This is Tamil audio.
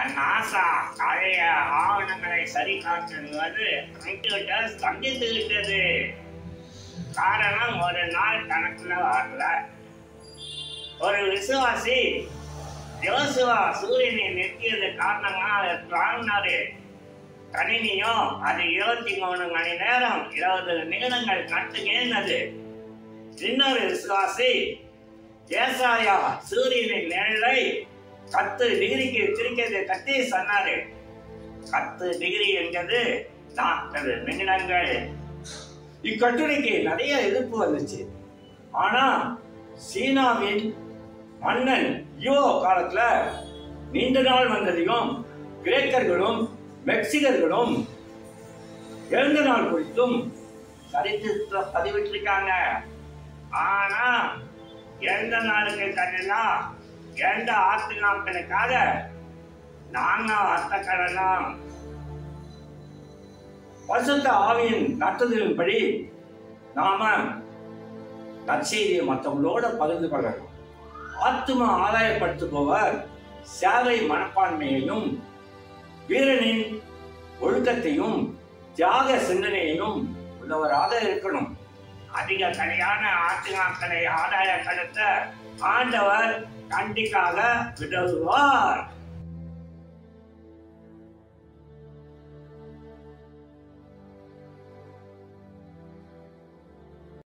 நாசா பழைய ஆவணங்களை சரி காட்டுவது கம்ப்யூட்டர் ஸ்தம்பித்து விட்டது காரணம் ஒரு நாள் கணக்குல வரல ஒரு விசுவாசி யோசுவா சூரியனை நிறுத்தியது காரணமா அவர் வாங்கினாரு கணினியும் அது இருபத்தி மூணு மணி நேரம் இருபது நிமிடங்கள் கட்டுங்கன்னது இன்னொரு விசுவாசி ஏசாயா சூரியனின் நிழலை பத்து டிகிரிக்கு வச்சிருக்கிறது கட்டி சொன்னாரு பத்து டிகிரி என்பது நாற்பது நிமிடங்கள் இக்கட்டுரைக்கு நிறைய எதிர்ப்பு வந்துச்சு ஆனா சீனாவின் மன்னன் யோ காலத்துல நீண்ட நாள் வந்ததையும் கிரேக்கர்களும் மெக்சிகர்களும் இறந்த நாள் குறித்தும் சரித்திரத்துல பதிவிட்டிருக்காங்க ஆனா எந்த நாளுக்கு தண்ணினா எந்த ஆத்து நாட்களுக்காக நாங்க அத்த கடலாம் பசுத்த ஆவியின் நட்டுதலின்படி நாம நற்செய்தியை மற்றவங்களோட பகிர்ந்து கொள்ளணும் ஆத்தும ஆதாயப்படுத்துபவர் சேவை மனப்பான்மையையும் வீரனின் ஒழுக்கத்தையும் தியாக சிந்தனையையும் உள்ளவராக இருக்கணும் அதிக சரியான ஆத்துமாக்களை ஆதாயப்படுத்த ஆண்டவர் கண்டிக்காக விடுவார்